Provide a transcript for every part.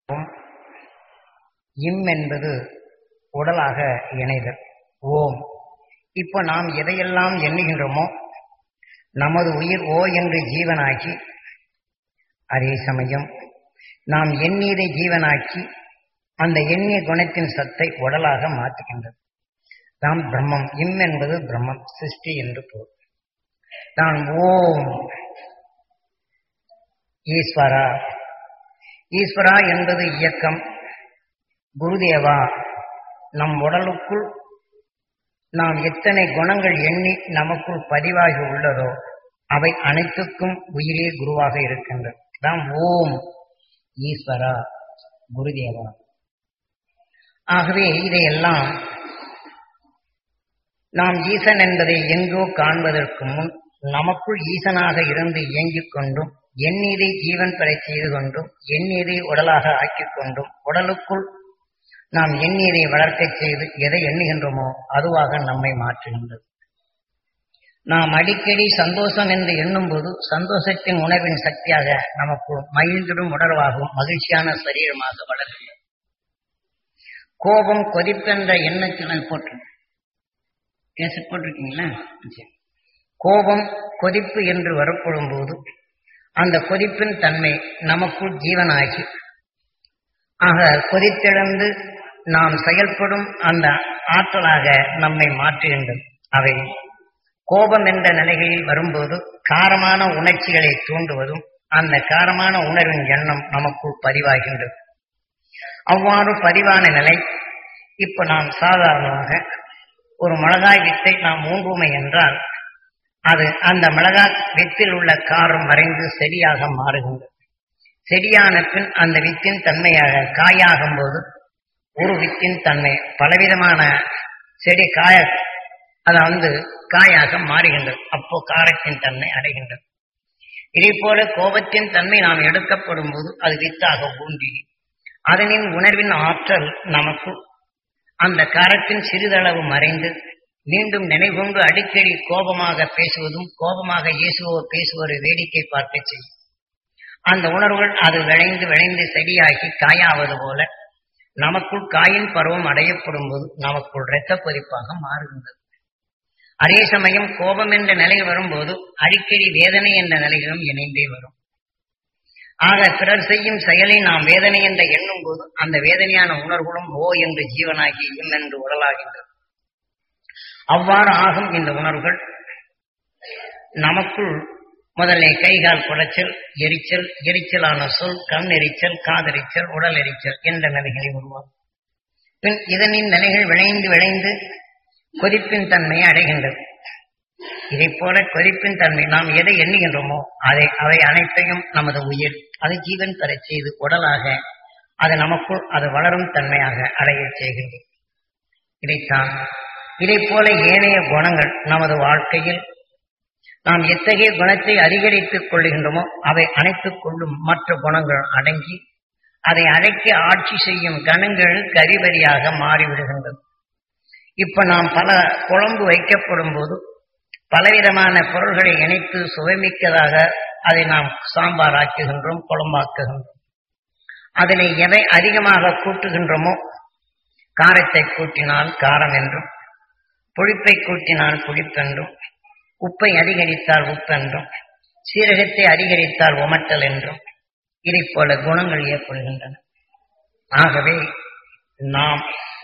இம் என்பது உடலாக இணைதல் ஓம் இப்போ நாம் எதையெல்லாம் எண்ணுகின்றோமோ நமது உயிர் ஓ என்று ஜீவனாக்கி அதே சமயம் நாம் எண்ணீரை ஜீவனாக்கி அந்த எண்ணிய குணத்தின் சத்தை உடலாக மாற்றுகின்றது நாம் பிரம்மம் இம் என்பது பிரம்மம் சிருஷ்டி என்று பொருள் நான் ஓம் ஈஸ்வரா ஈஸ்வரா என்பது இயக்கம் குருதேவா நம் உடலுக்குள் நாம் எத்தனை குணங்கள் எண்ணி நமக்குள் பதிவாகி உள்ளதோ அவை அனைத்துக்கும் உயிரே குருவாக இருக்கின்றது தான் ஓம் ஈஸ்வரா குருதேவா ஆகவே இதையெல்லாம் நாம் ஈசன் என்பதை எங்கோ காண்பதற்கு முன் நமக்குள் ஈசனாக இருந்து இயங்கிக் கொண்டும் எண்ணீரை ஜீவன் பெற செய்து கொண்டும் எண்ணீரை உடலாக ஆக்கிக் கொண்டும் உடலுக்குள் நாம் எண்ணீரை வளர்க்கச் செய்து எதை எண்ணுகின்றோமோ அதுவாக நம்மை மாற்றுகின்றது நாம் அடிக்கடி சந்தோஷம் என்று எண்ணும்போது சந்தோஷத்தின் உணர்வின் சக்தியாக நமக்கு மகிழ்ந்திடும் உணர்வாகவும் மகிழ்ச்சியான சரீரமாக வளர்கிறது கோபம் கொதிப்பென்ற எண்ணத்தில் போட்டு கேசட் போட்டிருக்கீங்களா சரி. கோபம் கொதிப்பு என்று வரப்படும் போது அந்த கொதிப்பின் தன்மை நமக்குள் ஜீவனாகி ஆக கொதித்தெழுந்து நாம் செயல்படும் அந்த ஆற்றலாக நம்மை மாற்றுகின்றது அவை கோபம் என்ற நிலைகளில் வரும்போது காரமான உணர்ச்சிகளை தூண்டுவதும் அந்த காரமான உணர்வின் எண்ணம் நமக்குள் பதிவாகின்றது அவ்வாறு பதிவான நிலை இப்ப நாம் சாதாரணமாக ஒரு மிளகாய் வித்தை நாம் ஊங்குமை என்றால் அது அந்த மிளகாய் வித்தில் உள்ள காரம் மறைந்து செடியாக மாறுகின்றது செடியான பின் அந்த வித்தின் தன்மையாக காயாகும் போது ஒரு வித்தின் தன்மை பலவிதமான செடி காய அது வந்து காயாக மாறுகின்றது அப்போ காரத்தின் தன்மை அடைகின்றது இதே போல கோபத்தின் தன்மை நாம் எடுக்கப்படும் போது அது வித்தாக ஊன்றி அதனின் உணர்வின் ஆற்றல் நமக்கு அந்த காரத்தின் சிறிதளவு மறைந்து மீண்டும் நினைவுகொண்டு அடிக்கடி கோபமாக பேசுவதும் கோபமாக இயேசுவோர் பேசுவோரை வேடிக்கை பார்க்க செய்யும் அந்த உணர்வுகள் அது விளைந்து விளைந்து செடியாகி காயாவது போல நமக்குள் காயின் பருவம் அடையப்படும் போது நமக்குள் இரத்த கொதிப்பாக மாறுகின்றது அதே சமயம் கோபம் என்ற நிலை வரும்போது அடிக்கடி வேதனை என்ற நிலைகளும் இணைந்தே வரும் ஆக பிறர் செய்யும் செயலை நாம் வேதனை என்று எண்ணும் போது அந்த வேதனையான உணர்வுகளும் ஓ என்று ஜீவனாகி இம் என்று உடலாகின்றது அவ்வாறு ஆகும் இந்த உணர்வுகள் நமக்குள் முதல்ல கைகால் குடைச்சல் எரிச்சல் எரிச்சலான சொல் கண் எரிச்சல் காதெரிச்சல் உடல் எரிச்சல் என்ற நிலைகளை உருவாகும் பின் இதனின் நிலைகள் விளைந்து விளைந்து கொதிப்பின் தன்மையை அடைகின்றது இதை போல கொதிப்பின் தன்மை நாம் எதை எண்ணுகின்றோமோ அதை அவை அனைத்தையும் நமது உயிர் அது ஜீவன் பெறச் செய்து உடலாக அது நமக்குள் அது வளரும் தன்மையாக அடையச் செய்கின்றது இதைத்தான் இதை போல ஏனைய குணங்கள் நமது வாழ்க்கையில் நாம் எத்தகைய குணத்தை அதிகரித்துக் கொள்கின்றோமோ அவை அனைத்துக் கொள்ளும் மற்ற குணங்கள் அடங்கி அதை அழைக்க ஆட்சி செய்யும் கணங்கள் கரிவரியாக மாறிவிடுகின்றது இப்ப நாம் பல குழம்பு வைக்கப்படும் போது பலவிதமான பொருள்களை இணைத்து சுவைமிக்கதாக அதை நாம் சாம்பார் ஆக்குகின்றோம் குழம்பாக்குகின்றோம் அதனை எதை அதிகமாக கூட்டுகின்றோமோ காரத்தை கூட்டினால் காரம் என்றும் புளிப்பை கூட்டினால் புளிப்பென்றும் உப்பை அதிகரித்தால் உப்பென்றும் சீரகத்தை அதிகரித்தால் உமட்டல் என்றும் இதை போல குணங்கள் ஏற்படுகின்றன ஆகவே நாம்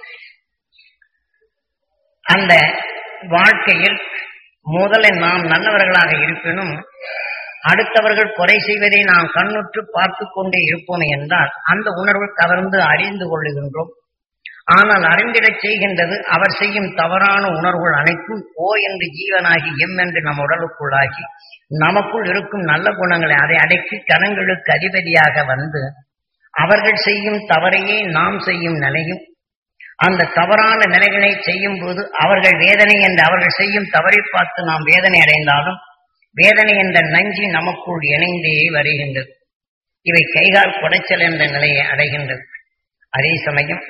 அந்த வாழ்க்கையில் முதலில் நாம் நல்லவர்களாக இருப்பினும் அடுத்தவர்கள் குறை செய்வதை நாம் கண்ணுற்று பார்த்து கொண்டே இருப்போம் என்றால் அந்த உணர்வு கவர்ந்து அறிந்து கொள்ளுகின்றோம் ஆனால் அறிந்திடச் செய்கின்றது அவர் செய்யும் தவறான உணர்வுகள் அனைத்தும் ஓ என்று ஜீவனாகி எம் என்று நம் உடலுக்குள்ளாகி நமக்குள் இருக்கும் நல்ல குணங்களை அதை அடக்கி கணங்களுக்கு அதிபதியாக வந்து அவர்கள் செய்யும் தவறையே நாம் செய்யும் நிலையும் அந்த தவறான நிலைகளை செய்யும் போது அவர்கள் வேதனை என்று அவர்கள் செய்யும் தவறை பார்த்து நாம் வேதனை அடைந்தாலும் வேதனை என்ற நஞ்சி நமக்குள் இணைந்தே வருகின்றது இவை கைகால் குடைச்சல் என்ற நிலையை அடைகின்றது அதே சமயம்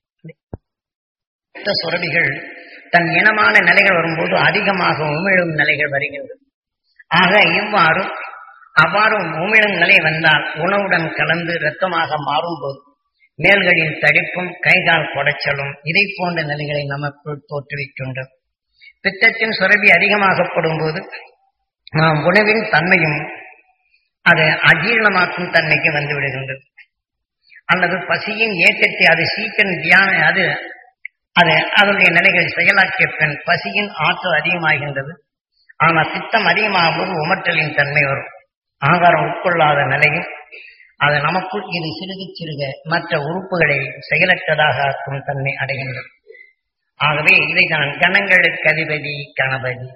ரத்த சுரபிகள் தன் இனமான நிலைகள் வரும்போது அதிகமாக உமிழும் நிலைகள் வருகின்றது ஆக இவ்வாறு அவ்வாறு உமிழும் நிலை வந்தால் உணவுடன் கலந்து இரத்தமாக மாறும்போது மேல்களின் தடிப்பும் கைகால் குடைச்சலும் இதை போன்ற நிலைகளை நமக்குள் தோற்றுவிக்கின்றது பித்தத்தின் சுரபி அதிகமாகப்படும் போது நாம் உணவின் தன்மையும் அது அஜீரணமாக்கும் தன்மைக்கு வந்து விடுகின்றது அல்லது பசியின் ஏற்றத்தை அது சீக்கிரம் தியான அது அது அதனுடைய நிலைகள் செயலாக்கிய பின் பசியின் ஆற்றல் அதிகமாகின்றது ஆனால் பித்தம் அதிகமாகும் போது உமட்டலின் தன்மை வரும் ஆகாரம் உட்கொள்ளாத நிலையும் அது நமக்குள் இது சிறுக சிறுக மற்ற உறுப்புகளை செயலற்றதாக ஆக்கும் தன்மை அடைகின்றது ஆகவே இதைதான் கணங்களுக்கு அதிபதி கணபதி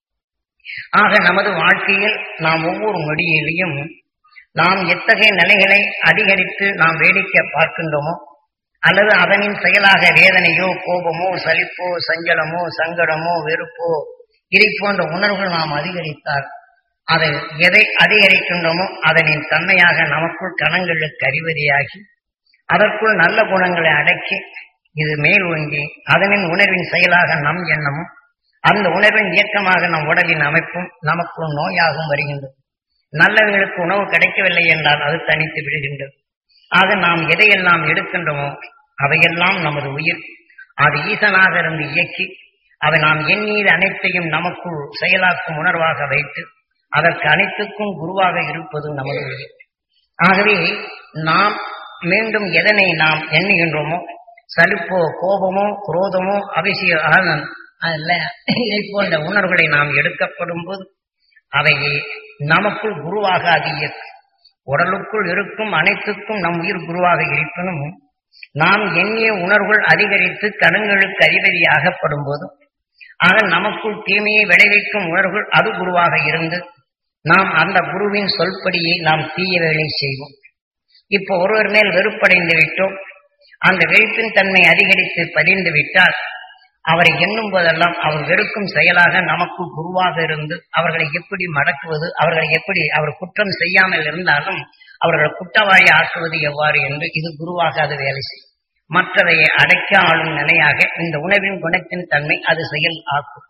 ஆக நமது வாழ்க்கையில் நாம் ஒவ்வொரு நொடியிலையும் நாம் எத்தகைய நிலைகளை அதிகரித்து நாம் வேடிக்கை பார்க்கின்றோமோ அல்லது அதனின் செயலாக வேதனையோ கோபமோ சலிப்போ சஞ்சலமோ சங்கடமோ வெறுப்போ இதை போன்ற உணர்வுகள் நாம் அதிகரித்தால் அதை எதை அதிகரிக்கின்றோமோ அதனின் தன்மையாக நமக்குள் கணங்களுக்கு அறிவதியாகி அதற்குள் நல்ல குணங்களை அடக்கி இது மேல் ஒங்கி அதனின் உணர்வின் செயலாக நம் எண்ணமும் அந்த உணர்வின் இயக்கமாக நம் உடலின் அமைப்பும் நமக்குள் நோயாகவும் வருகின்றது நல்லவர்களுக்கு உணவு கிடைக்கவில்லை என்றால் அது தனித்து விடுகின்றது ஆக நாம் எதையெல்லாம் எடுக்கின்றோமோ அவையெல்லாம் நமது உயிர் அது ஈசனாக இருந்து இயக்கி அதை நாம் எண்ணீது அனைத்தையும் நமக்குள் செயலாக்கும் உணர்வாக வைத்து அதற்கு அனைத்துக்கும் குருவாக இருப்பது நமது உயிர் ஆகவே நாம் மீண்டும் எதனை நாம் எண்ணுகின்றோமோ சலிப்போ கோபமோ குரோதமோ அவசிய அல்ல இதை போன்ற உணர்வுகளை நாம் எடுக்கப்படும் போது அவை நமக்குள் குருவாக அது இயக்கும் உடலுக்குள் இருக்கும் அனைத்துக்கும் நம் உயிர் குருவாக இருப்பினும் நாம் எண்ணிய உணர்வுகள் அதிகரித்து கணங்களுக்கு அதிபதியாகப்படும் போது ஆக நமக்குள் தீமையை விளைவிக்கும் உணர்வுகள் அது குருவாக இருந்து நாம் அந்த குருவின் சொல்படியை நாம் தீய வேலை செய்வோம் இப்போ ஒருவர் மேல் வெறுப்படைந்து விட்டோம் அந்த வெறுப்பின் தன்மை அதிகரித்து பதிந்து விட்டால் அவரை எண்ணும் போதெல்லாம் அவர் வெறுக்கும் செயலாக நமக்கு குருவாக இருந்து அவர்களை எப்படி மடக்குவது அவர்களை எப்படி அவர் குற்றம் செய்யாமல் இருந்தாலும் அவர்கள் குற்றவாளி ஆக்குவது எவ்வாறு என்று இது குருவாக அது வேலை செய்யும் மற்றதை அடைக்க ஆளும் நிலையாக இந்த உணவின் குணத்தின் தன்மை அது செயல் ஆக்கும்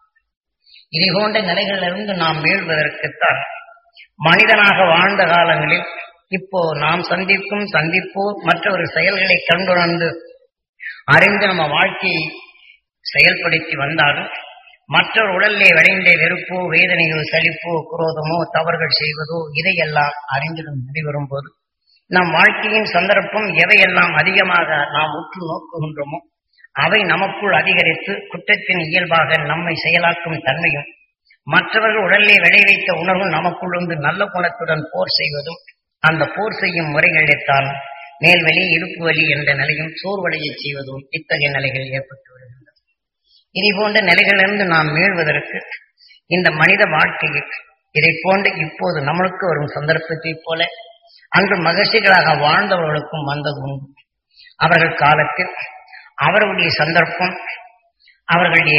இதை போன்ற நிலைகளிலிருந்து நாம் மீள்வதற்குத்தான் மனிதனாக வாழ்ந்த காலங்களில் இப்போ நாம் சந்திக்கும் சந்திப்போ மற்ற ஒரு செயல்களை கண்டுணர்ந்து அறிந்து நம்ம வாழ்க்கையை செயல்படுத்தி வந்தாலும் மற்றொரு உடலிலே விளைந்த வெறுப்போ வேதனையோ சலிப்போ குரோதமோ தவறுகள் செய்வதோ இதையெல்லாம் அறிந்திடும் நடைபெறும் போது நம் வாழ்க்கையின் சந்தர்ப்பம் எவையெல்லாம் அதிகமாக நாம் உற்று நோக்குகின்றோமோ அவை நமக்குள் அதிகரித்து குற்றத்தின் இயல்பாக நம்மை செயலாக்கும் தன்மையும் மற்றவர்கள் உடலிலே விளைவித்த உணர்வு நமக்குள் வந்து நல்ல குணத்துடன் போர் செய்வதும் அந்த போர் செய்யும் முறைகளில்தான் மேல்வலி இடுப்பு வலி என்ற நிலையும் சோர்வடையை செய்வதும் இத்தகைய நிலைகள் ஏற்பட்டு வருகின்றன இதை போன்ற நிலைகளிலிருந்து நாம் மீள்வதற்கு இந்த மனித வாழ்க்கையில் இதை போன்று இப்போது நம்மளுக்கு வரும் சந்தர்ப்பத்தைப் போல அன்று மகிழ்ச்சிகளாக வாழ்ந்தவர்களுக்கும் வந்தது உண்டு அவர்கள் காலத்தில் அவர்களுடைய சந்தர்ப்பம் அவர்களுடைய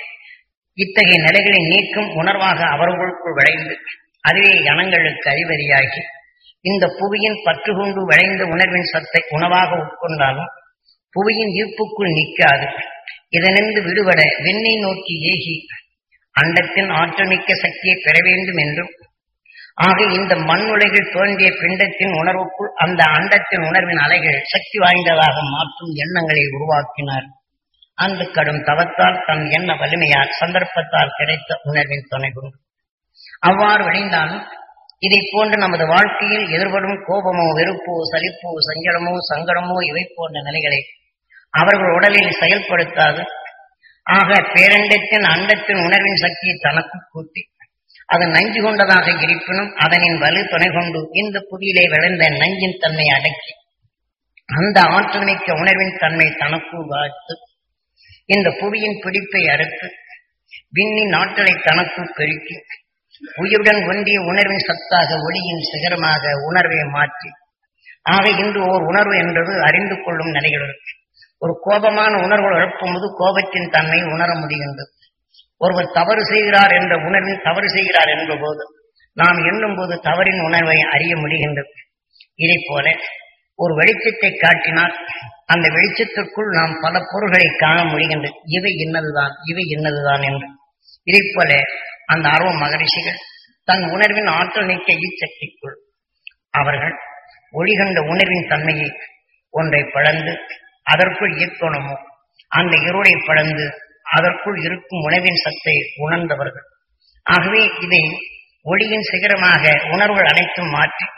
இத்தகைய நிலைகளை நீக்கும் உணர்வாக அவர்களுக்குள் விளைந்து அதுவே கணங்களுக்கு அதிபதியாகி இந்த புவியின் பற்று கொண்டு விளைந்த உணர்வின் சத்தை உணவாக உட்கொண்டாலும் புவியின் ஈர்ப்புக்குள் நிற்காது இதனின்று விடுபட விண்ணை நோக்கி ஏகி அண்டத்தின் ஆற்றமிக்க சக்தியை பெற வேண்டும் என்றும் ஆக இந்த மண் உலகில் தோன்றிய பிண்டத்தின் உணர்வுக்குள் அந்த அண்டத்தின் உணர்வின் அலைகள் சக்தி வாய்ந்ததாக மாற்றும் எண்ணங்களை உருவாக்கினார் அந்த கடும் தவத்தால் தன் எண்ண வலிமையால் சந்தர்ப்பத்தால் கிடைத்த உணர்வின் துணை கொண்டு அவ்வாறு விளைந்தாலும் இதை போன்று நமது வாழ்க்கையில் எதிர்படும் கோபமோ வெறுப்போ சலிப்போ சஞ்சலமோ சங்கடமோ இவை போன்ற நிலைகளை அவர்கள் உடலில் செயல்படுத்தாது ஆக பேரண்டத்தின் அண்டத்தின் உணர்வின் சக்தியை தனக்கு கூட்டி அது நஞ்சு கொண்டதாக இருப்பினும் அதனின் வலு துணை கொண்டு இந்த புவியிலே விளைந்த நஞ்சின் தன்மை அடக்கி அந்த ஆற்றல் மிக்க உணர்வின் தன்மை தனக்குள் வாழ்த்து இந்த புவியின் பிடிப்பை அறுத்து விண்ணின் ஆற்றலை தனக்குள் பெருக்கி உயிருடன் ஒன்றிய உணர்வின் சத்தாக ஒளியின் சிகரமாக உணர்வை மாற்றி ஆக இன்று ஓர் உணர்வு என்பது அறிந்து கொள்ளும் நிலைகள் ஒரு கோபமான உணர்வு எழுப்பும்போது கோபத்தின் தன்மை உணர முடிகின்றது ஒருவர் தவறு செய்கிறார் என்ற உணர்வில் தவறு செய்கிறார் என்ற போது நாம் எண்ணும் போது தவறின் உணர்வை அறிய முடிகின்றது இதை போல ஒரு வெளிச்சத்தை காட்டினால் அந்த வெளிச்சத்திற்குள் நாம் பல பொருள்களை காண முடிகின்றது இவை இன்னதுதான் இவை இன்னதுதான் என்று இதை போல அந்த அருவ மகரிஷிகள் தன் உணர்வின் ஆற்றல் நீக்க இச்சக்திக்குள் அவர்கள் ஒளிகண்ட உணர்வின் தன்மையை ஒன்றை பிளந்து அதற்குள் இயக்கணுமோ அந்த இருளை பிளந்து அதற்குள் இருக்கும் உணவின் சத்தை உணர்ந்தவர்கள் ஆகவே இதை ஒளியின் சிகரமாக உணர்வுகள் அனைத்தும் மாற்றி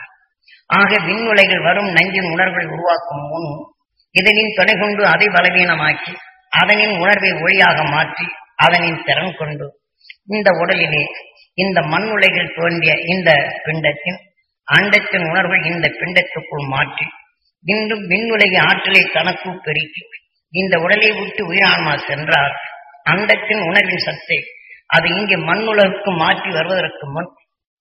ஆக விண்ணுலைகள் வரும் நஞ்சின் உணர்வை உருவாக்கும் முன் இதனின் துணை கொண்டு அதை பலவீனமாக்கி அதனின் உணர்வை ஒளியாக மாற்றி அதனின் திறன் கொண்டு இந்த உடலிலே இந்த மண் உலைகள் தோன்றிய இந்த பிண்டத்தின் அண்டத்தின் உணர்வை இந்த பிண்டத்துக்குள் மாற்றி இன்றும் விண்ணுலக ஆற்றலை தனக்குள் பெருக்கி இந்த உடலை விட்டு உயிரான்மா சென்றால் அண்டத்தின் உணர்வின் சத்தை அது இங்கே மண்ணுலகுக்கு மாற்றி வருவதற்கு முன்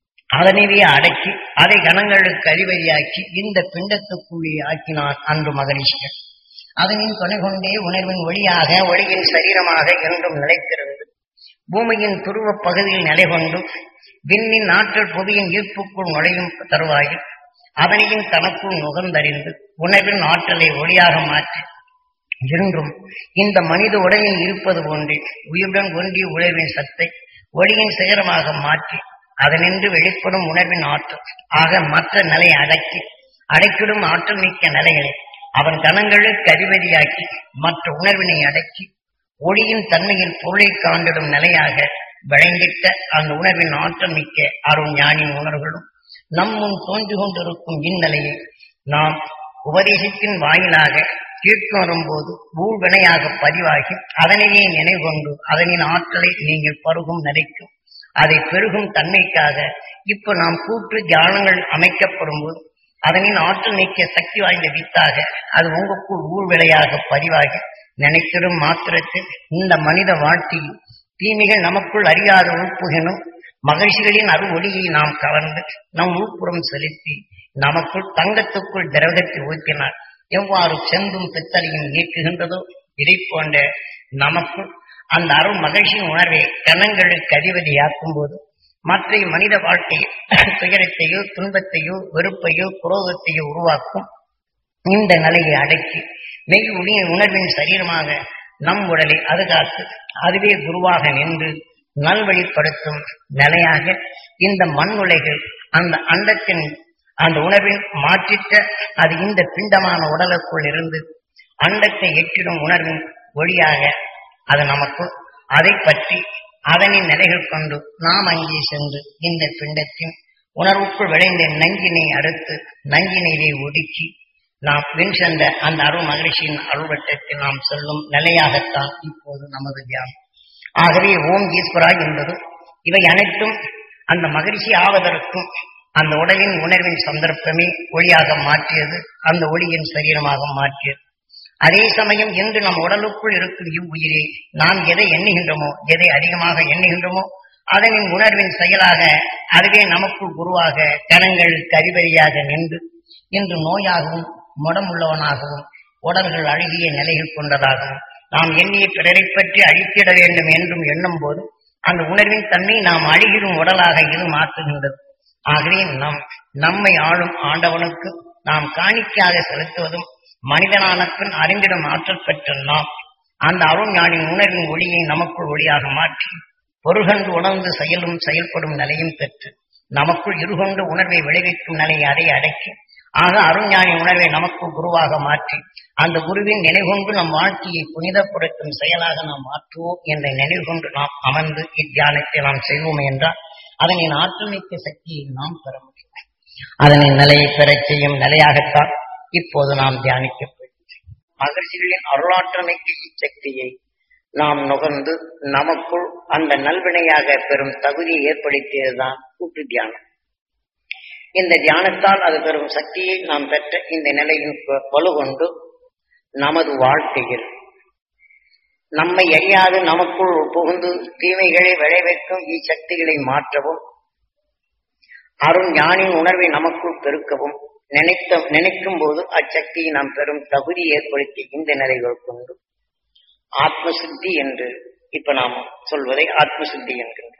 அதனைவே அடக்கி அதை கணங்களுக்கு அதிபதியாக்கி இந்த பிண்டத்துக்குள்ளே ஆக்கினான் அன்று மகரிஷிகள் அதனின் துணை கொண்டே உணர்வின் ஒளியாக ஒளியின் சரீரமாக என்றும் நிலைத்திருந்து பூமியின் துருவ பகுதியில் நிலை கொண்டு விண்ணின் ஆற்றல் புவியின் ஈர்ப்புக்குள் நுழையும் தருவாயில் அதனையும் தனக்குள் நுகர்ந்தறிந்து உணவின் ஆற்றலை ஒளியாக மாற்றி என்றும் இந்த மனித உடலில் இருப்பது போன்று உயிருடன் ஒன்றிய உணர்வின் சத்தை ஒளியின் சிகரமாக மாற்றி அதனின்று வெளிப்படும் உணர்வின் ஆற்றல் ஆக மற்ற நிலையை அடக்கி அடைக்கிடும் ஆற்றல் மிக்க நிலைகளை அவன் கணங்களுக்கு அதிபதியாக்கி மற்ற உணர்வினை அடக்கி ஒளியின் தன்மையில் பொருளை காண்டிடும் நிலையாக விளைந்திட்ட அந்த உணர்வின் ஆற்றல் மிக்க அருண் ஞானின் உணர்வுகளும் நம் முன் தோன்றி கொண்டிருக்கும் இந்நிலையை நாம் உபதேசத்தின் வாயிலாக கேட்க வரும்போது ஊழ்வினையாக பதிவாகி அதனையே நினைவு கொண்டு அதனின் ஆற்றலை நீங்கள் பருகும் நிலைக்கும் அதை பெருகும் தன்மைக்காக இப்ப நாம் கூற்று தியானங்கள் அமைக்கப்படும் போது அதனின் ஆற்றல் நீக்கிய சக்தி வாய்ந்த வித்தாக அது உங்களுக்குள் ஊழ்விலையாக பதிவாகி நினைத்திடும் மாத்திரத்தில் இந்த மனித வாழ்க்கையில் தீமைகள் நமக்குள் அறியாத உள்புகனும் மகிழ்ச்சிகளின் அரு ஒளியை நாம் கவர்ந்து நம் உள்புறம் செலுத்தி நமக்குள் தங்கத்துக்குள் திரவத்தை ஊற்றினார் எவ்வாறு செந்தும் பித்தளையும் நீக்குகின்றதோ இதை போன்ற நமக்குள் அந்த அருள் மகிழ்ச்சியின் உணர்வை கணங்களுக்கு அதிபதியாக்கும் போது மற்ற மனித வாழ்க்கையில் துயரத்தையோ துன்பத்தையோ வெறுப்பையோ குரோதத்தையோ உருவாக்கும் இந்த நிலையை அடக்கி மெய் ஒளியின் உணர்வின் சரீரமாக நம் உடலை அதுகாத்து அதுவே குருவாக நின்று நல்வழிப்படுத்தும் நிலையாக இந்த மண் உலைகள் அந்த அண்டத்தின் அந்த உணர்வின் மாற்றிட்ட அது இந்த பிண்டமான உடலுக்குள் இருந்து அண்டத்தை எட்டிடும் உணர்வின் ஒளியாக அது நமக்குள் அதை பற்றி அதனின் நிலைகள் கொண்டு நாம் அங்கே சென்று இந்த பிண்டத்தின் உணர்வுக்குள் விளைந்த நஞ்சினை அடுத்து நஞ்சினை ஒடுக்கி நாம் பின் சென்ற அந்த அருள் மகிழ்ச்சியின் அருள்வட்டத்தில் நாம் சொல்லும் நிலையாகத்தான் இப்போது நமது தியானம் ஆகவே ஓம் ஈஸ்வரா என்பது இவை அனைத்தும் அந்த மகிழ்ச்சி ஆவதற்கும் அந்த உடலின் உணர்வின் சந்தர்ப்பமே ஒளியாக மாற்றியது அந்த ஒளியின் சரீரமாக மாற்றியது அதே சமயம் இன்று நம் உடலுக்குள் இருக்கும் இவ்வுயிரே நாம் எதை எண்ணுகின்றோமோ எதை அதிகமாக எண்ணுகின்றோமோ அதனின் உணர்வின் செயலாக அதுவே நமக்குள் குருவாக கணங்களுக்கு அறிவறியாக நின்று இன்று நோயாகவும் முடமுள்ளவனாகவும் உடல்கள் அழுகிய நிலைகள் கொண்டதாகவும் நாம் எண்ணிய பிறரை பற்றி அழித்திட வேண்டும் என்றும் எண்ணும் போது அந்த உணர்வின் தன்மை நாம் அழுகிடும் உடலாக இது மாற்றுகின்றது ஆகவே நம் நம்மை ஆளும் ஆண்டவனுக்கு நாம் காணிக்கையாக செலுத்துவதும் மனிதனான பின் அறிந்திடும் ஆற்றல் பெற்ற நாம் அந்த அருள் ஞானின் உணர்வின் ஒளியை நமக்குள் ஒளியாக மாற்றி பொருகண்டு உணர்ந்து செயலும் செயல்படும் நிலையும் பெற்று நமக்குள் இருகொண்டு உணர்வை விளைவிக்கும் நிலையை அதை அடக்கி ஆக அருஞானி உணர்வை நமக்கு குருவாக மாற்றி அந்த குருவின் நினைவுகொண்டு நம் வாழ்க்கையை புனிதப்படுத்தும் செயலாக நாம் மாற்றுவோம் என்ற நினைவு கொண்டு நாம் அமர்ந்து இத்தியானத்தை நாம் செய்வோம் என்றால் அதனின் ஆற்றல் மிக்க சக்தியை நாம் பெற முடியும் அதனின் நிலையை பெறச் செய்யும் நிலையாகத்தான் இப்போது நாம் தியானிக்கப்படுகிறோம் மகிழ்ச்சிகளின் அருளாற்றல் மிக்க இச்சக்தியை நாம் நுகர்ந்து நமக்குள் அந்த நல்வினையாக பெறும் தகுதியை ஏற்படுத்தியதுதான் கூட்டு தியானம் இந்த தியானத்தால் அது பெறும் சக்தியை நாம் பெற்ற இந்த நிலையின் வலுகொண்டு நமது வாழ்க்கையில் நம்மை அறியாது நமக்குள் புகுந்து தீமைகளை விளைவிக்கும் இச்சக்திகளை மாற்றவும் அருண் ஞானின் உணர்வை நமக்குள் பெருக்கவும் நினைத்த நினைக்கும் போது அச்சக்தியை நாம் பெறும் தகுதி ஏற்படுத்தி இந்த நிலைகள் கொண்டு ஆத்மசித்தி என்று இப்ப நாம் சொல்வதை ஆத்மசித்தி என்கின்றோம்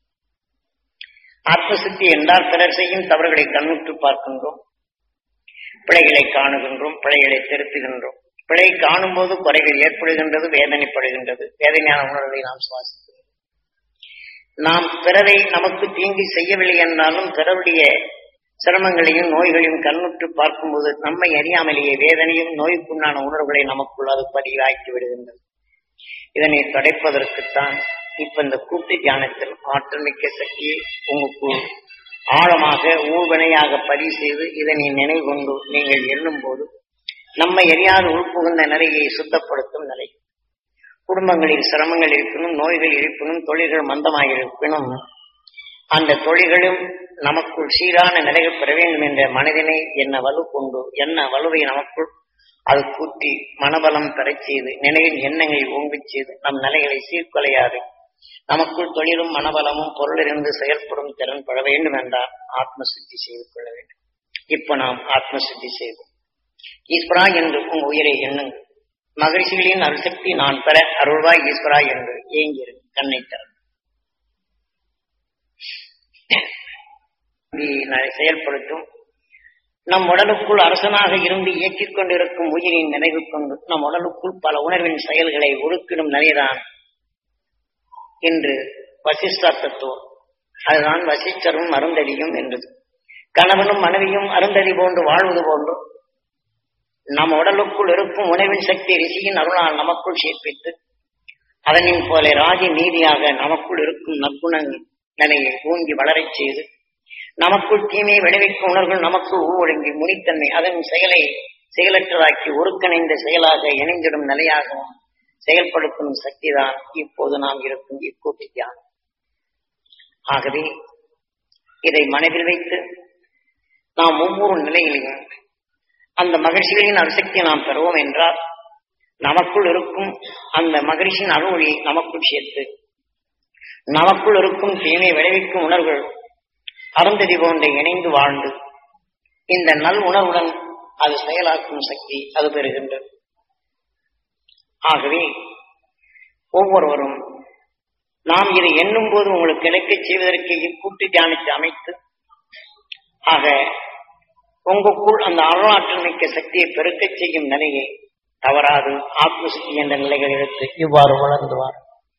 ஆத்மசித்தி என்றால் பிறர் செய்யும் தவறுகளை கண்ணுற்று பார்க்கின்றோம் பிழைகளை காணுகின்றோம் பிழைகளை திருத்துகின்றோம் பிழை காணும் போது குறைகள் ஏற்படுகின்றது வேதனைப்படுகின்றது வேதனையான உணர்வை நாம் சுவாசிக்கின்றோம் நாம் பிறரை நமக்கு தீங்கு செய்யவில்லை என்றாலும் பிறருடைய சிரமங்களையும் நோய்களையும் கண்ணுற்று பார்க்கும்போது நம்மை அறியாமலேயே வேதனையும் நோய்க்குண்டான உணர்வுகளை நமக்குள் அது பதிவாக்கி விடுகின்றது இதனை தடைப்பதற்குத்தான் இப்ப இந்த கூட்டு தியானத்தில் ஆற்றல் மிக்க சக்தியை உங்களுக்குள் ஆழமாக ஊழ்வினையாக பதிவு செய்து இதனை நினைவு கொண்டு நீங்கள் எண்ணும் போது நம்மை எரியாத உள்புகுந்த நிலையை சுத்தப்படுத்தும் நிலை குடும்பங்களில் சிரமங்கள் இருப்பினும் நோய்கள் இருப்பினும் தொழில்கள் மந்தமாக இருப்பினும் அந்த தொழில்களும் நமக்குள் சீரான நிலைகள் பெற வேண்டும் என்ற மனதினை என்ன வலு கொண்டு என்ன வலுவை நமக்குள் அது கூட்டி மனபலம் பெறச் செய்து நினைவின் எண்ணங்களை ஓங்கச் செய்து நம் நிலைகளை சீர்குலையாது நமக்குள் தொழிலும் மனபலமும் பொருளிலிருந்து செயல்படும் திறன் பெற வேண்டும் என்றால் ஆத்ம சுத்தி செய்து கொள்ள வேண்டும் இப்ப நாம் ஆத்ம சுத்தி செய்வோம் ஈஸ்வரா என்று உங்க உயிரை எண்ணுங்கள் மகிழ்ச்சிகளின் அருசக்தி நான் பெற அருள்வாய் ஈஸ்வரா என்று ஏங்கிரு கண்ணை தர செயல்படுத்தும் நம் உடலுக்குள் அரசனாக இருந்து இயக்கிக் கொண்டிருக்கும் உயிரின் நினைவு கொண்டு நம் உடலுக்குள் பல உணர்வின் செயல்களை ஒடுக்கிடும் நிலைதான் என்று வசிஷ்டா தத்துவம் அதுதான் வசிஷ்டரும் அருந்ததியும் என்றது கணவனும் மனைவியும் அருந்ததி போன்று வாழ்வது போன்று நம் உடலுக்குள் இருக்கும் உணவின் சக்தி ரிஷியின் அருளால் நமக்குள் சேர்ப்பித்து அதனின் போல ராஜ நீதியாக நமக்குள் இருக்கும் நற்குணங்கள் நிலையை ஊங்கி வளரச் செய்து நமக்குள் தீமையை விளைவிக்கும் உணர்வுகள் நமக்குள் ஊழங்கி முனித்தன்மை அதன் செயலை செயலற்றதாக்கி ஒருங்கிணைந்த செயலாக இணைந்திடும் நிலையாகவும் செயல்படுத்தும் சக்திதான் இப்போது நாம் இருக்கும் இக்கூட்டு தியானம் ஆகவே இதை மனதில் வைத்து நாம் ஒவ்வொரு நிலையிலையும் அந்த மகிழ்ச்சிகளின் அரிசக்தியை நாம் பெறுவோம் என்றால் நமக்குள் இருக்கும் அந்த மகிழ்ச்சியின் அணுவொழியை நமக்குள் சேர்த்து நமக்குள் இருக்கும் தீமை விளைவிக்கும் உணர்வுகள் அருந்ததி போன்ற இணைந்து வாழ்ந்து இந்த நல் உணர்வுடன் அது செயலாக்கும் சக்தி அது பெறுகின்றது ஆகவே ஒவ்வொருவரும் நாம் இதை எண்ணும் போது உங்களுக்கு கிடைக்க செய்வதற்கு இக்கூட்டு தியானித்து அமைத்து ஆக உங்களுக்குள் அந்த அருளாற்றல் மிக்க சக்தியை பெருக்கச் செய்யும் நிலையை தவறாது ஆத்மசக்தி என்ற நிலைகள் எடுத்து இவ்வாறு வளர்ந்துவார்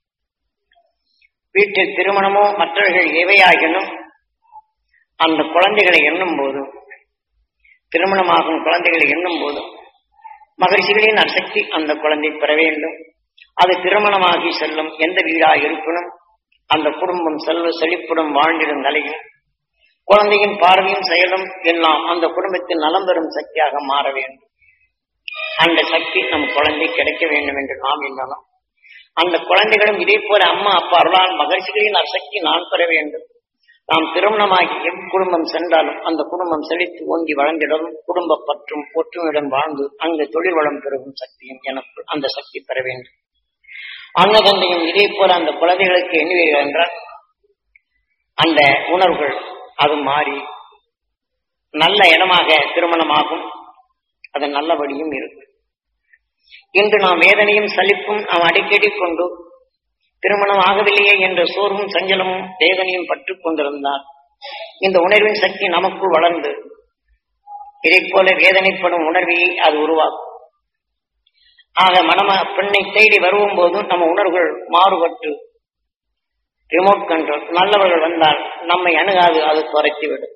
வீட்டில் திருமணமோ மற்றவர்கள் எவையாகினும் அந்த குழந்தைகளை எண்ணும் போது திருமணமாகும் குழந்தைகளை எண்ணும் போது மகிழ்ச்சிகளின் அசக்தி அந்த குழந்தை பெற வேண்டும் அது திருமணமாகி செல்லும் எந்த வீடா இருப்பினும் அந்த குடும்பம் செல்வ செழிப்புடன் வாழ்ந்திடும் நிலையும் குழந்தையின் பார்வையும் செயலும் எல்லாம் அந்த குடும்பத்தில் நலம் பெறும் சக்தியாக மாற வேண்டும் அந்த சக்தி நம் குழந்தை கிடைக்க வேண்டும் என்று நாம் எண்ணலாம் அந்த குழந்தைகளும் இதே போல அம்மா அப்பா அருளால் மகிழ்ச்சிகளின் அசக்தி நான் பெற வேண்டும் நாம் திருமணமாகி எம் குடும்பம் சென்றாலும் அந்த குடும்பம் செழித்து ஓங்கி வளர்ந்திடவும் குடும்ப பற்றும் ஒற்றுமையுடன் வாழ்ந்து அங்கு தொழில் வளம் பெருகும் சக்தியும் எனக்கு அந்த சக்தி பெற வேண்டும் அன்னதந்தையும் இதே போல அந்த குழந்தைகளுக்கு எண்ணுவீர்கள் என்றால் அந்த உணர்வுகள் அது மாறி நல்ல இடமாக திருமணமாகும் அது நல்லபடியும் இருக்கு இன்று நாம் வேதனையும் சலிப்பும் நாம் அடிக்கடி கொண்டு திருமணம் ஆகவில்லையே என்ற சோர்வும் சஞ்சலமும் வேதனையும் பற்றுக் கொண்டிருந்தால் இந்த உணர்வின் சக்தி நமக்குள் வளர்ந்து இதை போல வேதனைப்படும் உணர்வையை அது உருவாக்கும் ஆக மனம பெண்ணை தேடி வருவும் போதும் நம்ம உணர்வுகள் மாறுபட்டு ரிமோட் கண்ட்ரோல் நல்லவர்கள் வந்தால் நம்மை அணுகாது அது குறைத்துவிடும்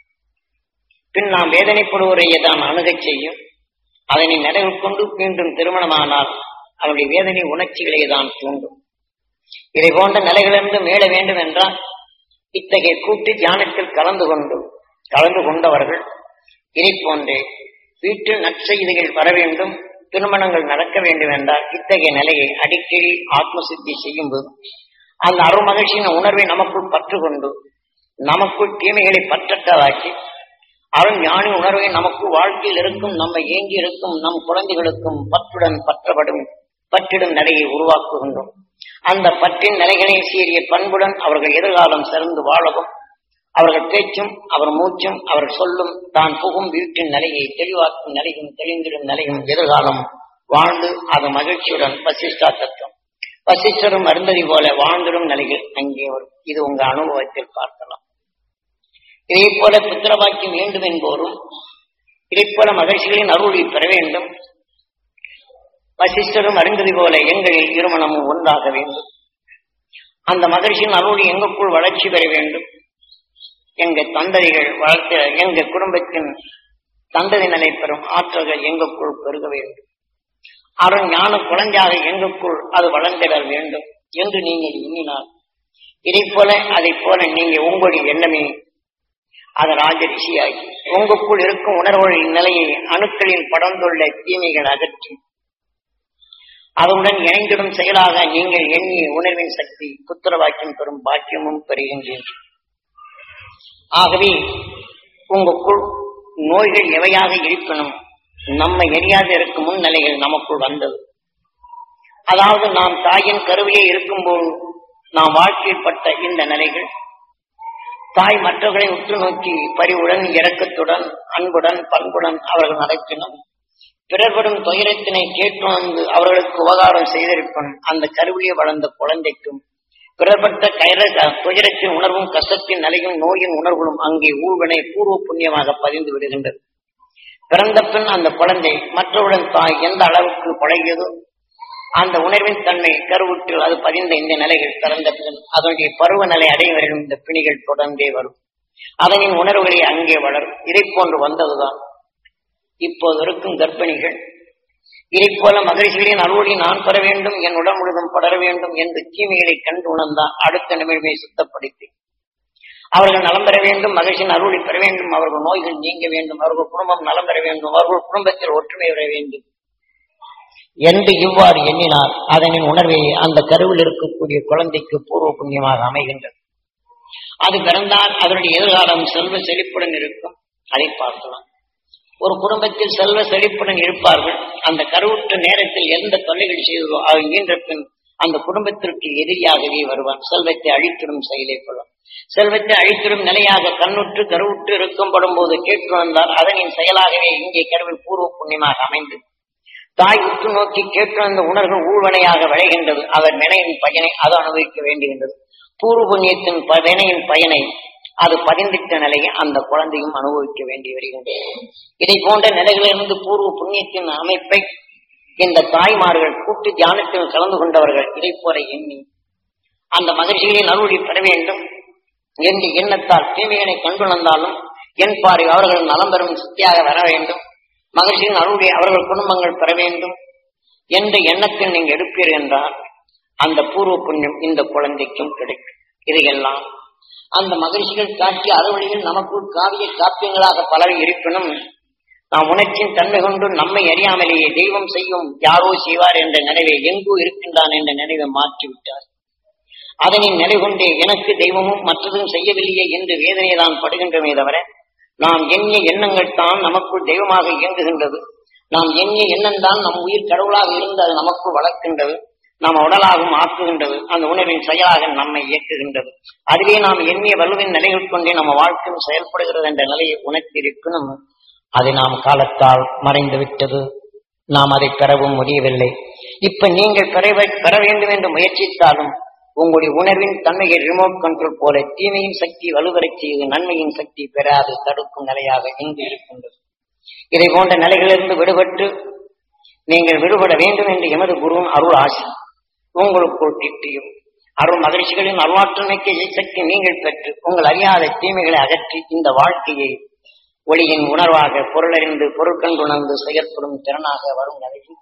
பின் நாம் வேதனைப்படுவோரையே தான் அணுகச் செய்யும் அதனை நினைவு கொண்டு மீண்டும் திருமணமானால் அவருடைய வேதனை உணர்ச்சிகளை தான் தூண்டும் இதை போன்ற நிலைகளிலிருந்து மீள வேண்டும் என்றால் இத்தகைய கூட்டு தியானத்தில் கலந்து கொண்டு கலந்து கொண்டவர்கள் இதை போன்றே வீட்டில் நற்செய்திகள் வர வேண்டும் திருமணங்கள் நடக்க வேண்டும் என்றால் இத்தகைய நிலையை அடிக்கடி ஆத்ம சித்தி செய்யும் போது அந்த அருள் மகிழ்ச்சியின் உணர்வை நமக்குள் பற்று கொண்டு நமக்குள் தீமைகளை பற்றற்றதாக்கி அருள் ஞானி உணர்வை நமக்கு வாழ்க்கையில் இருக்கும் நம்ம ஏங்கி இருக்கும் நம் குழந்தைகளுக்கும் பற்றுடன் பற்றப்படும் பற்றிடும் நிலையை உருவாக்குகின்றோம் அந்த பற்றின் நிலைகளை சீரிய பண்புடன் அவர்கள் எதிர்காலம் சிறந்து வாழவும் அவர்கள் பேச்சும் அவர் மூச்சும் அவர் சொல்லும் தான் புகும் வீட்டின் நிலையை தெளிவாக்கும் நிலையும் தெளிந்திடும் நிலையும் எதிர்காலம் வாழ்ந்து அது மகிழ்ச்சியுடன் வசிஷ்டா தத்துவம் வசிஷ்டரும் அருந்ததி போல வாழ்ந்திடும் நிலையில் அங்கே வரும் இது உங்க அனுபவத்தில் பார்க்கலாம் இதே போல புத்திரவாக்கியம் வேண்டும் என்போரும் இதை போல மகிழ்ச்சிகளின் அருளை பெற வேண்டும் வசிஷ்டரும் அறிந்தது போல எங்களில் இருமணமும் ஒன்றாக வேண்டும் அந்த மகிழ்ச்சியின் அருளை எங்களுக்குள் வளர்ச்சி பெற வேண்டும் எங்க தந்ததிகள் வளர்த்த எங்க குடும்பத்தின் தந்ததி நிலை பெறும் ஆற்றல்கள் எங்களுக்குள் பெருக வேண்டும் அருள் ஞான குழந்தையாக எங்களுக்குள் அது வளர்ந்திட வேண்டும் என்று நீங்கள் எண்ணினால் இதை போல அதை போல நீங்க உங்களுடைய எண்ணமே அது ராஜ ரிஷியாகி உங்களுக்குள் இருக்கும் உணர்வுகளின் நிலையை அணுக்களில் படர்ந்துள்ள தீமைகள் அகற்றி அதனுடன் இணைந்திடும் செயலாக நீங்கள் எண்ணிய உணர்வின் சக்தி புத்திர வாக்கியம் பெறும் பாக்கியமும் பெறுகின்றீர்கள் ஆகவே உங்களுக்குள் நோய்கள் எவையாக இருப்பினும் நம்மை எரியாது இருக்கும் முன்னிலைகள் நமக்குள் வந்தது அதாவது நாம் தாயின் கருவிலே இருக்கும்போது நாம் வாழ்க்கைப்பட்ட இந்த நிலைகள் தாய் மற்றவர்களை உற்று நோக்கி பரிவுடன் இரக்கத்துடன் அன்புடன் பண்புடன் அவர்கள் நடத்தினும் பிறர்படும் துயரத்தினை கேட்டுணர்ந்து அவர்களுக்கு உபகாரம் செய்திருப்பன் அந்த கருவிலே வளர்ந்த குழந்தைக்கும் பிறப்பட்ட கயிற துயரத்தின் உணர்வும் கஷ்டத்தின் நிலையும் நோயின் உணர்வுகளும் அங்கே ஊழ்வினை பூர்வ புண்ணியமாக பதிந்து விடுகின்றது பிறந்த பின் அந்த குழந்தை மற்றவுடன் தாய் எந்த அளவுக்கு பழகியதோ அந்த உணர்வின் தன்மை கருவுற்றில் அது பதிந்த இந்த நிலைகள் பிறந்த பின் அதனுடைய பருவநிலை அடைவரையும் இந்த பிணிகள் தொடர்ந்தே வரும் அதனின் உணர்வுகளே அங்கே வளரும் இதை போன்று வந்ததுதான் இப்போது இருக்கும் கர்ப்பிணிகள் இதை போல மகிழ்ச்சிகளின் அருளி நான் பெற வேண்டும் என் உடல் முழுதும் படர வேண்டும் என்று தீமைகளை கண்டு உணர்ந்தால் அடுத்த நிமிடமே சுத்தப்படுத்தி அவர்கள் நலம் பெற வேண்டும் மகிழ்ச்சியின் அருளி பெற வேண்டும் அவர்கள் நோய்கள் நீங்க வேண்டும் அவர்கள் குடும்பம் நலம் பெற வேண்டும் அவர்கள் குடும்பத்தில் ஒற்றுமை பெற வேண்டும் என்று இவ்வாறு எண்ணினார் அதனின் உணர்வை அந்த கருவில் இருக்கக்கூடிய குழந்தைக்கு பூர்வ புண்ணியமாக அமைகின்றது அது பிறந்தால் அதனுடைய எதிர்காலம் செல்வ செழிப்புடன் இருக்கும் அதை பார்க்கலாம் ஒரு குடும்பத்தில் செல்வ செழிப்புடன் இருப்பார்கள் அந்த கருவுற்ற நேரத்தில் எந்த தொல்லைகள் செய்ததோ அவை ஈன்ற பின் அந்த குடும்பத்திற்கு எதிரியாகவே வருவான் செல்வத்தை அழித்திடும் செயலை கொள்ளும் செல்வத்தை அழித்திடும் நிலையாக கண்ணுற்று கருவுற்று இருக்கும்படும் போது கேட்டு வந்தால் அதனின் செயலாகவே இங்கே கருவில் பூர்வ புண்ணியமாக அமைந்தது தாய் உற்று நோக்கி கேட்டு வந்த உணர்வு ஊழ்வனையாக விளைகின்றது அவர் வினையின் பயனை அது அனுபவிக்க வேண்டுகின்றது பூர்வ புண்ணியத்தின் ப- வினையின் பயனை அது பதிந்திட்ட நிலையை அந்த குழந்தையும் அனுபவிக்க வேண்டி வருகின்றது இதை போன்ற நிலைகளிலிருந்து பூர்வ புண்ணியத்தின் அமைப்பை இந்த தாய்மார்கள் கூட்டு தியானத்தில் கலந்து கொண்டவர்கள் இதை போல எண்ணி அந்த மகிழ்ச்சிகளின் அருளை பெற வேண்டும் என்று எண்ணத்தால் தீமைகளை கண்டுணர்ந்தாலும் என் பாரி அவர்கள் நலம் பெறும் சக்தியாக வர வேண்டும் மகிழ்ச்சியின் அருளை அவர்கள் குடும்பங்கள் பெற வேண்டும் என்ற எண்ணத்தில் நீங்க எடுப்பீர்கள் என்றால் அந்த பூர்வ புண்ணியம் இந்த குழந்தைக்கும் கிடைக்கும் இதையெல்லாம் அந்த மகிழ்ச்சிகள் காட்டிய அறுவழிகள் நமக்குள் காவிய காப்பியங்களாக பலவை இருப்பினும் நாம் உணர்ச்சியின் தன்மை கொண்டு நம்மை அறியாமலேயே தெய்வம் செய்யும் யாரோ செய்வார் என்ற நினைவை எங்கோ இருக்கின்றான் என்ற நினைவை மாற்றிவிட்டார் அதனின் நிலை கொண்டே எனக்கு தெய்வமும் மற்றதும் செய்யவில்லையே என்று வேதனையை தான் படுகின்றமே தவிர நாம் எண்ணிய எண்ணங்கள் தான் நமக்குள் தெய்வமாக இயங்குகின்றது நாம் எண்ணிய எண்ணம் தான் நம் உயிர் கடவுளாக இருந்து அது நமக்குள் வளர்க்கின்றது நாம் உடலாகவும் ஆக்குகின்றது அந்த உணர்வின் செயலாக நம்மை இயக்குகின்றது அதுவே நாம் எண்ணிய வலுவின் நிலைகள் கொண்டே நம்ம வாழ்க்கையும் செயல்படுகிறது என்ற நிலையை உணர்த்தியிருக்கணும் அதை நாம் காலத்தால் மறைந்து விட்டது நாம் அதை பெறவும் முடியவில்லை இப்ப நீங்கள் பெற வே- பெற வேண்டும் என்று முயற்சித்தாலும் உங்களுடைய உணர்வின் தன்மையை ரிமோட் கண்ட்ரோல் போல தீமையின் சக்தி வலுவரச் செய்து நன்மையின் சக்தி பெறாது தடுக்கும் நிலையாக இங்கு இருக்கின்றது இதை போன்ற நிலைகளிலிருந்து விடுபட்டு நீங்கள் விடுபட வேண்டும் என்று எமது குருவின் அருள் ஆசி உங்களுக்குள் கிட்டியும் அருள் மகிழ்ச்சிகளின் அருளாற்றமைக்கு சக்தி நீங்கள் பெற்று உங்கள் அறியாத தீமைகளை அகற்றி இந்த வாழ்க்கையை ஒளியின் உணர்வாக பொருளறிந்து பொருட்கண்டு உணர்ந்து செயற்படும் திறனாக வரும் நிலையில்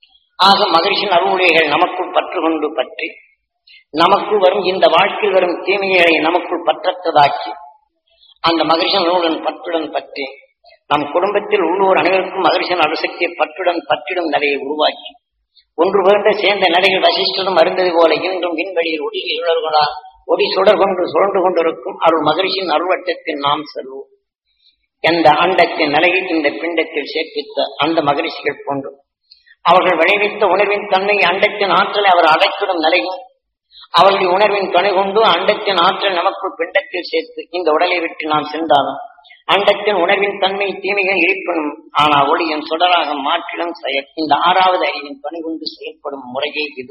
ஆக மகிழ்ச்சியின் அருளுடைகள் நமக்குள் பற்று கொண்டு பற்றி நமக்குள் வரும் இந்த வாழ்க்கையில் வரும் தீமைகளை நமக்குள் பற்றத்ததாக்கி அந்த மகிழ்ச்சியின் அருளுடன் பற்றுடன் பற்றி நம் குடும்பத்தில் உள்ளோர் அனைவருக்கும் மகிழ்ச்சியின் அருசக்தியை பற்றுடன் பற்றிடும் நிலையை உருவாக்கி ஒன்று புகழ்ந்த சேர்ந்த நிலையில் வசிஷ்டரும் அருந்தது போல இன்றும் விண்வெளியில் ஒளி சுழல்களா ஒளி சுடர் கொண்டு சுழன்று கொண்டிருக்கும் அருள் மகிழ்ச்சியின் அருள்வட்டத்தில் நாம் செல்வோம் எந்த அண்டத்தின் நிலையில் இந்த பிண்டத்தில் சேர்ப்பித்த அந்த மகிழ்ச்சிகள் போன்று அவர்கள் விளைவித்த உணர்வின் தன்மை அண்டத்தின் ஆற்றலை அவர் அடைக்கிடும் நிலையும் அவர்களுடைய உணர்வின் துணை கொண்டு அண்டத்தின் ஆற்றல் நமக்குள் பிண்டத்தில் சேர்த்து இந்த உடலை விட்டு நாம் சென்றாலும் அண்டத்தின் உணர்வின் தன்மை தீமைகள் இருப்பினும் ஆனால் ஒளியின் சுடராக மாற்றிடும் செயல் இந்த ஆறாவது அறிவின் துணை கொண்டு செயல்படும் முறையே இது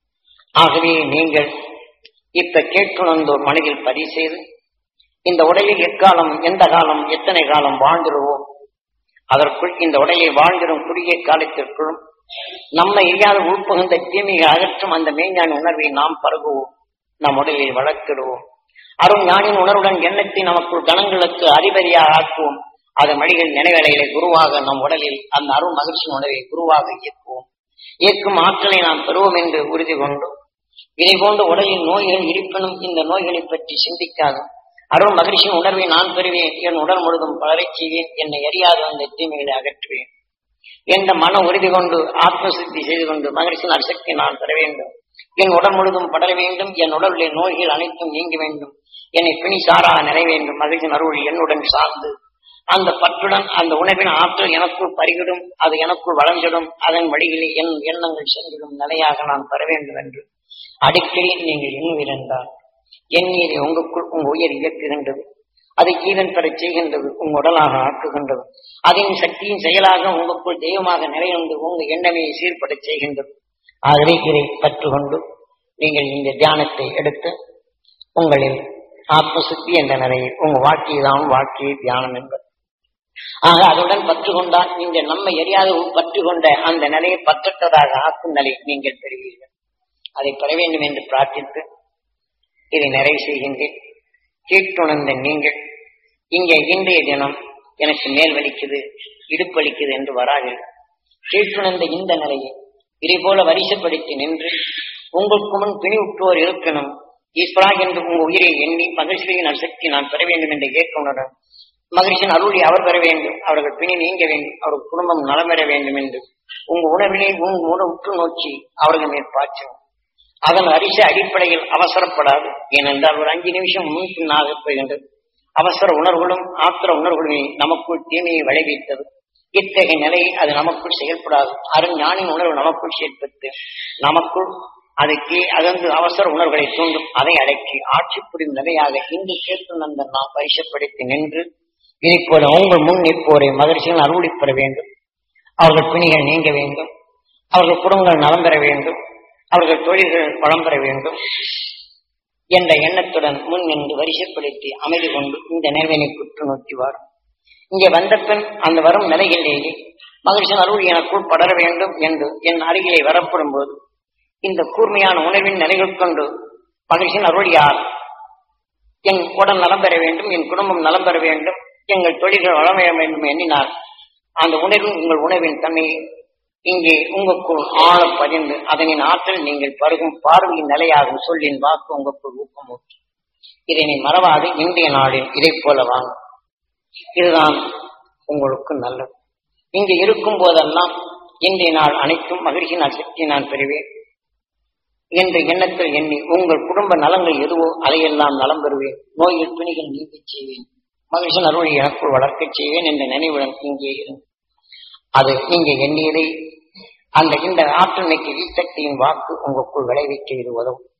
ஆகவே நீங்கள் இப்ப கேட்டுணர்ந்தோர் மனதில் பதிவு செய்து இந்த உடலில் எக்காலம் எந்த காலம் எத்தனை காலம் வாழ்ந்திருவோம் அதற்குள் இந்த உடலில் வாழ்ந்திடும் குறுகிய காலத்திற்குள்ளும் நம்மை எரியாத உள்புகுந்த தீமையை அகற்றும் அந்த மெய்ஞான உணர்வை நாம் பருகுவோம் நம் உடலில் வளர்த்திடுவோம் அருண் ஞானின் உணர்வுடன் எண்ணத்தை நமக்குள் கணங்களுக்கு அதிபதியாக ஆக்குவோம் அதன் வழிகள் நினைவலைகளை குருவாக நம் உடலில் அந்த அருண் மகிழ்ச்சியின் உணவை குருவாக இயக்குவோம் இயக்கும் ஆற்றலை நாம் பெறுவோம் என்று உறுதி கொண்டு இதை போன்ற உடலின் நோய்கள் இருப்பினும் இந்த நோய்களை பற்றி சிந்திக்காது அருள் மகிழ்ச்சியின் உணர்வை நான் பெறுவேன் என் உடல் முழுதும் பலரைச் செய்வேன் என்னை அறியாத அந்த தீமைகளை அகற்றுவேன் என்ற மன உறுதி கொண்டு ஆத்ம சித்தி செய்து கொண்டு மகிழ்ச்சியின் அரிசக்தி நான் பெற வேண்டும் என் உடல் முழுதும் படர வேண்டும் என் உடலுடைய நோய்கள் அனைத்தும் நீங்க வேண்டும் என்னை பிணி சாராக நிறை வேண்டும் மகிழ்ச்சியின் அருள் என்னுடன் சார்ந்து அந்த பற்றுடன் அந்த உணவின் ஆற்றல் எனக்குள் பருகிடும் அது எனக்குள் வளர்ந்திடும் அதன் வழியிலே என் எண்ணங்கள் சென்றிடும் நிலையாக நான் பெற வேண்டும் என்று அடிக்கடி நீங்கள் எண்ணுவீர் என்றால் எண்ணீரை உங்களுக்குள் உங்க உயிர் இயக்குகின்றது அதை ஜீவன் பெறச் செய்கின்றது உங்க உடலாக ஆக்குகின்றது அதன் சக்தியின் செயலாக உங்களுக்குள் தெய்வமாக நிறையுண்டு உங்க எண்ணமையை சீர்படச் செய்கின்றது ஆகவே இதை கற்றுக்கொண்டு நீங்கள் இந்த தியானத்தை எடுத்து உங்களில் ஆத்மசுத்தி என்ற நிலையில் உங்க வாழ்க்கையை தான் வாழ்க்கையை தியானம் என்பது ஆக அதுடன் பற்று கொண்டால் இந்த நம்மை எரியாத பற்று கொண்ட அந்த நிலையை பற்றற்றதாக ஆக்கும் நிலை நீங்கள் பெறுவீர்கள் அதை பெற வேண்டும் என்று பிரார்த்தித்து இதை நிறைவு செய்கின்றேன் கேட்டுணர்ந்த நீங்கள் இங்கே இன்றைய தினம் எனக்கு மேல் வலிக்குது இடுப்பு வலிக்குது என்று வரார்கள் கேட்டுணர்ந்த இந்த நிலையை இதை போல வரிசைப்படுத்தி நின்று உங்களுக்கு முன் பிணி உற்றோர் இருக்கணும் ஈஸ்வரா என்று உங்க உயிரை எண்ணி மகிழ்ச்சியின் சக்தி நான் பெற வேண்டும் என்ற ஏக்கமுடன் மகிழ்ச்சியின் அருளை அவர் பெற வேண்டும் அவர்கள் பிணி நீங்க வேண்டும் அவர்கள் குடும்பம் நலம் பெற வேண்டும் என்று உங்க உணவினை உங்க உணவு உற்று நோக்கி அவர்கள் மேல் பாய்ச்சணும் அதன் அரிசி அடிப்படையில் அவசரப்படாது ஏனென்றால் ஒரு அஞ்சு நிமிஷம் முன் பின்னாக போகின்றது அவசர உணர்வுகளும் ஆத்திர உணர்வுகளுமே நமக்குள் தீமையை விளைவித்தது இத்தகைய நிலையை அது நமக்குள் செயல்படாது அருஞானின் உணர்வு நமக்குள் செயல்பட்டு நமக்குள் அதுக்கு அதந்து அவசர உணர்வுகளை தூண்டும் அதை அடக்கி ஆட்சி புரியும் நிலையாக இன்று கேட்டு நந்த நாம் பரிசப்படுத்தி நின்று இதை போல உங்கள் முன் நிற்போரை மகிழ்ச்சிகள் அறுவடை பெற வேண்டும் அவர்கள் பிணிகள் நீங்க வேண்டும் அவர்கள் குடும்பங்கள் நலம் பெற வேண்டும் அவர்கள் தொழில்கள் வளம் பெற வேண்டும் என்ற எண்ணத்துடன் முன் நின்று வரிசைப்படுத்தி அமைதி கொண்டு இந்த நேர்வினை குற்று நோக்கி வாரும் இங்கே வந்த பின் அந்த வரும் நிலைகளிலேயே மகிழ்ச்சியின் அருள் எனக்குள் படர வேண்டும் என்று என் அருகிலே வரப்படும் போது இந்த கூர்மையான உணர்வின் நிலைகள் கொண்டு மகிழ்ச்சியின் அருள் யார் என் உடல் நலம் பெற வேண்டும் என் குடும்பம் நலம் பெற வேண்டும் எங்கள் தொழில்கள் வளம் பெற வேண்டும் எண்ணினார் அந்த உணர்வின் உங்கள் உணவின் தன்மையை இங்கே உங்களுக்குள் ஆழ பதிந்து அதனின் ஆற்றல் நீங்கள் பருகும் பார்வையின் நிலையாகும் சொல்லின் வாக்கு உங்களுக்குள் ஊக்கமூட்டி இதனை மறவாது இந்திய நாளில் இதை போல வாங்க இதுதான் உங்களுக்கு நல்லது இங்கு இருக்கும் போதெல்லாம் இன்றைய நாள் அனைத்தும் மகிழ்ச்சியின் சக்தி நான் பெறுவேன் என்ற எண்ணத்தில் எண்ணி உங்கள் குடும்ப நலங்கள் எதுவோ அதையெல்லாம் நலம் பெறுவேன் நோயில் துணிகள் நீக்கச் செய்வேன் மகிழ்ச்சியின் அருளை எனக்குள் வளர்க்கச் செய்வேன் என்ற நினைவுடன் இங்கே இருந்து அது நீங்க எண்ணியதை அந்த இந்த ஆற்றல் மிக்க சக்தியின் வாக்கு உங்களுக்குள் விளைவிக்க இது உதவும்